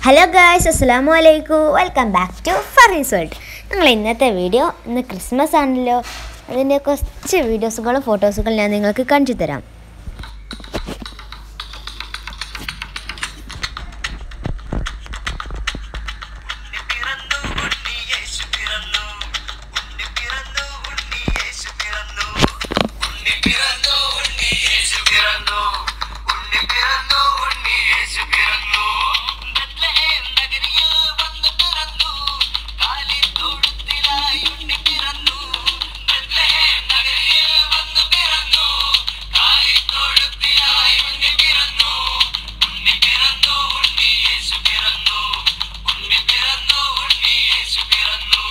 hello guys അസ്സാമു അലൈക്കും welcome back to Faris world ഞങ്ങൾ ഇന്നത്തെ വീഡിയോ ഇന്ന് ക്രിസ്മസ് ആണല്ലോ അതിൻ്റെ കുറച്ച് വീഡിയോസുകളും ഫോട്ടോസുകളും ഞാൻ നിങ്ങൾക്ക് കാണിച്ചു തരാം ഉണ്ണി പിറന്നു ഉണ്ണി യേശു പിറന്നു ഉണ്ണി പിറന്നു ഉണ്ണി യേശു പിറന്നു ഉണ്ണി പിറന്നു ഉണ്ണി യേശു പിറന്നു ഉണ്ണി പിറന്നു ഉണ്ണി യേശു പിറന്നു ബത്ലഹേം നഗരിയിൽ വന്നു പിറന്നു കാലിൽ തൊഴുത്തിലായി ഉണ്ണി പിറന്നു ബത്ലഹേം നഗരിയിൽ വന്നു പിറന്നു കാലിൽ തൊഴുത്തിലായി ഉണ്ണി പിറന്നു ഉണ്ണി പിറന്നു ഉണ്ണി യേശു പിറന്നു ഉണ്ണി പിറന്നു ഉണ്ണി യേശു പിറന്നു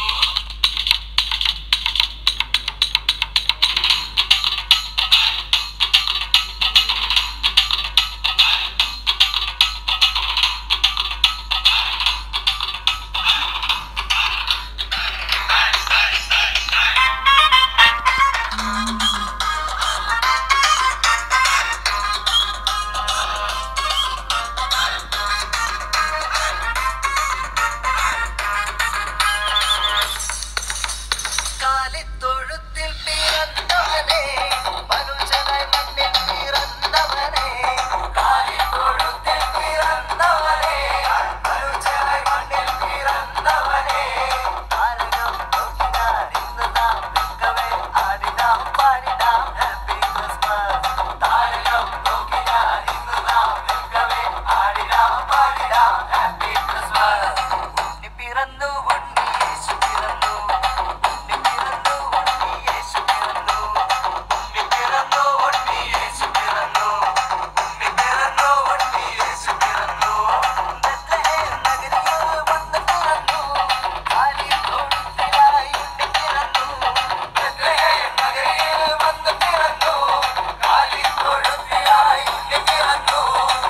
കാലിത്തൊഴുത്തിൽ പിറന്നവനെ മനുഷ്യനായി മണ്ണിൽ പിറന്നവനെ കാലിത്തൊഴുത്തിൽ പിറന്നവനെ മനുഷ്യനായി മണ്ണിൽ പിറന്നവനെ താരകം നോക്കിനാൻ ഇന്ന് നാം നിൽക്കവേ ആടിനാം പാടിനാം ഹാപ്പി ക്രിസ്മസ് താരകം നോക്കിനാൻ ഇന്ന് നാം നിൽക്കവേ ആടിനാം പാടിനാം ഹാപ്പി ക്രിസ്മസ് ഉണ്ണി പിറന്നു ഉണ്ണി യേശു പിറന്നു ഉണ്ണി പിറന്നു ഉണ്ണി യേശു പിറന്നു ഉണ്ണി പിറന്നു ഉണ്ണി യേശു പിറന്നു ഉണ്ണി പിറന്നു ഉണ്ണി യേശു പിറന്നു ബത്ലഹേം നഗരിയിൽ വന്നു പിറന്നു കാലിൽ തൊഴുത്തിലായി ഉണ്ണി പിറന്നു ബത്ലഹേം നഗരിയിൽ വന്നു പിറന്നു കാലിൽ തൊഴുത്തിലായി ഉണ്ണി പിറന്നു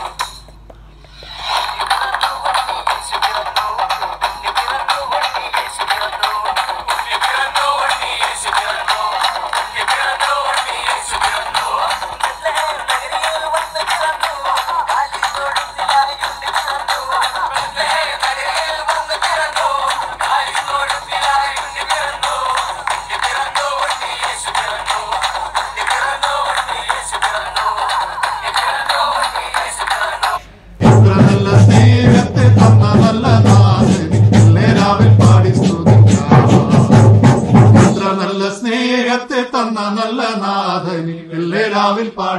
എത്ര നല്ല സ്നേഹത്തെ തന്ന നല്ല നാഥന് എല്ലാവരും പാടി സ്തുതിക്കാം എത്ര നല്ല സ്നേഹത്തെ തന്ന നല്ല നാഥന് എല്ലാവരും പാടി